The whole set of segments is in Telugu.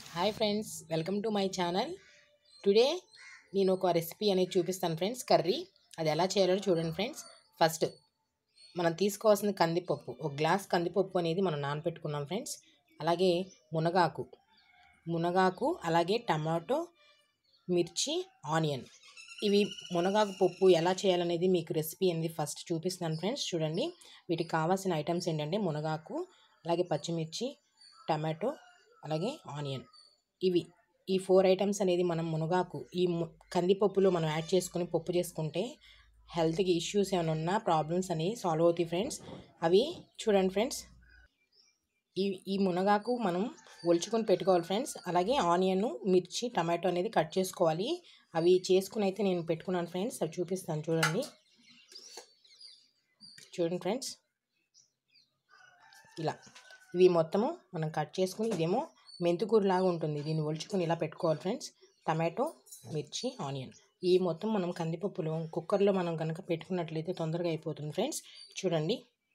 hi friends welcome to my channel today నేను ఒక రెసిపీ అనేది చూపిస్తాను ఫ్రెండ్స్ కర్రీ అది ఎలా చేయాలో చూడండి ఫ్రెండ్స్ ఫస్ట్ మనం తీసుకోవాల్సిన కందిపప్పు ఒక గ్లాస్ కందిపప్పు అనేది మనం నానబెట్టుకున్నాం ఫ్రెండ్స్ అలాగే మునగాకు మునగాకు అలాగే టమాటో మిర్చి ఆనియన్ ఇవి మునగాకు పప్పు ఎలా చేయాలనేది మీకు రెసిపీ అనేది ఫస్ట్ చూపిస్తాను ఫ్రెండ్స్ చూడండి వీటికి కావాల్సిన ఐటమ్స్ ఏంటంటే మునగాకు అలాగే పచ్చిమిర్చి టమాటో అలాగే ఆనియన్ ఇవి ఈ ఫోర్ ఐటమ్స్ అనేది మనం మునగాకు ఈ ము- కందిపప్పులో మనం యాడ్ చేసుకొని పప్పు చేసుకుంటే హెల్త్కి ఇష్యూస్ ఏమైనా ఉన్నా ప్రాబ్లమ్స్ అనేవి సాల్వ్ అవుతాయి ఫ్రెండ్స్ అవి చూడండి ఫ్రెండ్స్ ఈ ఈ మునగాకు మనం ఒలుచుకొని పెట్టుకోవాలి ఫ్రెండ్స్ అలాగే ఆనియన్ మిర్చి టమాటో అనేది కట్ చేసుకోవాలి అవి చేసుకుని అయితే నేను పెట్టుకున్నాను ఫ్రెండ్స్ అవి చూపిస్తాను చూడండి చూడండి ఫ్రెండ్స్ ఇలా ఇవి మొత్తము మనం కట్ చేసుకుని ఇదేమో మెంతుకూర లాగా ఉంటుంది దీన్ని ఒలుచుకొని ఇలా పెట్టుకోవాలి ఫ్రెండ్స్ టమాటో మిర్చి ఆనియన్ ఈ మొత్తం మనం కందిపప్పులో కుక్కర్లో మనం కనుక పెట్టుకున్నట్లయితే తొందరగా అయిపోతుంది ఫ్రెండ్స్ చూడండి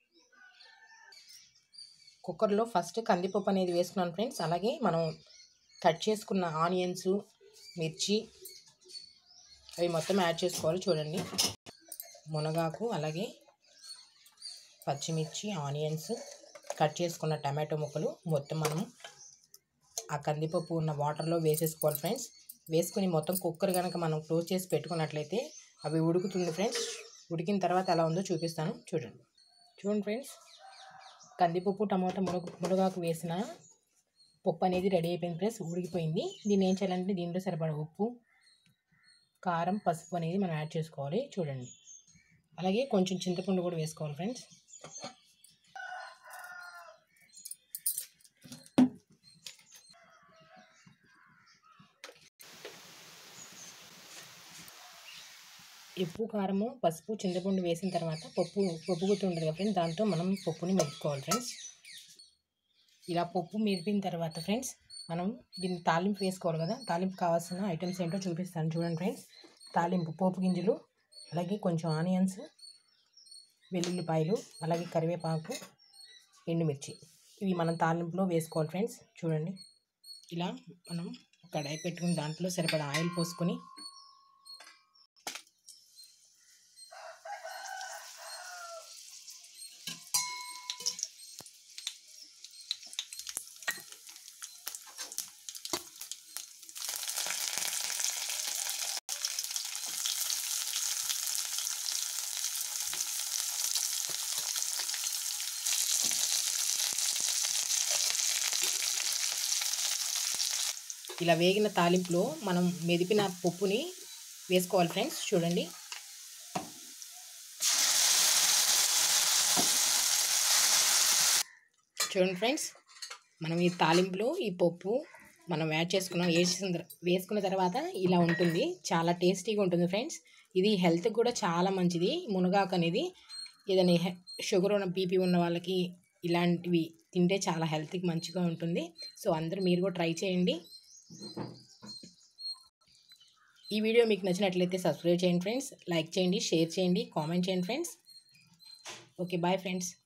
కుక్కర్లో ఫస్ట్ కందిపప్పు అనేది వేసుకున్నాను ఫ్రెండ్స్ అలాగే మనం కట్ చేసుకున్న ఆనియన్స్ మిర్చి అవి మొత్తం యాడ్ చేసుకోవాలి చూడండి మునగాకు అలాగే పచ్చిమిర్చి ఆనియన్స్ కట్ చేసుకున్న టమాటో ముక్కలు మొత్తం మనం ఆ కందిపప్పు ఉన్న వాటర్లో వేసేసుకోవాలి ఫ్రెండ్స్ వేసుకుని మొత్తం కుక్కర్ కనుక మనం క్లోజ్ చేసి పెట్టుకున్నట్లయితే అవి ఉడుకుతుంది ఫ్రెండ్స్ ఉడికిన తర్వాత ఎలా ఉందో చూపిస్తాను చూడండి చూడండి ఫ్రెండ్స్ కందిపప్పు టమాటా మునగ మునగాకు వేసిన పప్పు అనేది రెడీ అయిపోయింది ఫ్రెండ్స్ ఉడికిపోయింది దీన్ని ఏం చేయాలంటే దీంట్లో సరిపడా ఉప్పు కారం పసుపు అనేది మనం యాడ్ చేసుకోవాలి చూడండి అలాగే కొంచెం చింతపండు కూడా వేసుకోవాలి ఫ్రెండ్స్ ఉప్పు కారము పసుపు చింతపండు వేసిన తర్వాత పప్పు పప్పు గుత్తి ఉంటుంది కదా ఫ్రెండ్స్ దాంతో మనం పప్పుని మెదుపుకోవాలి ఫ్రెండ్స్ ఇలా పప్పు మెదిపిన తర్వాత ఫ్రెండ్స్ మనం దీన్ని తాలింపు వేసుకోవాలి కదా తాలింపు కావాల్సిన ఐటమ్స్ ఏంటో చూపిస్తాను చూడండి ఫ్రెండ్స్ తాలింపు పోపు గింజలు అలాగే కొంచెం ఆనియన్స్ వెల్లుల్లిపాయలు అలాగే కరివేపాకు ఎండుమిర్చి ఇవి మనం తాలింపులో వేసుకోవాలి ఫ్రెండ్స్ చూడండి ఇలా మనం కడాయి పెట్టుకుని దాంట్లో సరిపడా ఆయిల్ పోసుకొని ఇలా వేగిన తాలింపులో మనం మెదిపిన పప్పుని వేసుకోవాలి ఫ్రెండ్స్ చూడండి చూడండి ఫ్రెండ్స్ మనం ఈ తాలింపులో ఈ పప్పు మనం యాడ్ చేసుకున్నాం వేసిన తర్- వేసుకున్న తర్వాత ఇలా ఉంటుంది చాలా టేస్టీగా ఉంటుంది ఫ్రెండ్స్ ఇది హెల్త్కి కూడా చాలా మంచిది మునగాకు అనేది ఏదైనా హె- షుగర్ ఉన్న బీపీ ఉన్న వాళ్ళకి ఇలాంటివి తింటే చాలా హెల్త్కి మంచిగా ఉంటుంది సో అందరూ మీరు కూడా ట్రై చేయండి ఈ వీడియో మీకు నచ్చినట్లయితే సబ్స్క్రైబ్ చేయండి ఫ్రెండ్స్ లైక్ చేయండి షేర్ చేయండి కామెంట్ చేయండి ఫ్రెండ్స్ ఓకే బాయ్ ఫ్రెండ్స్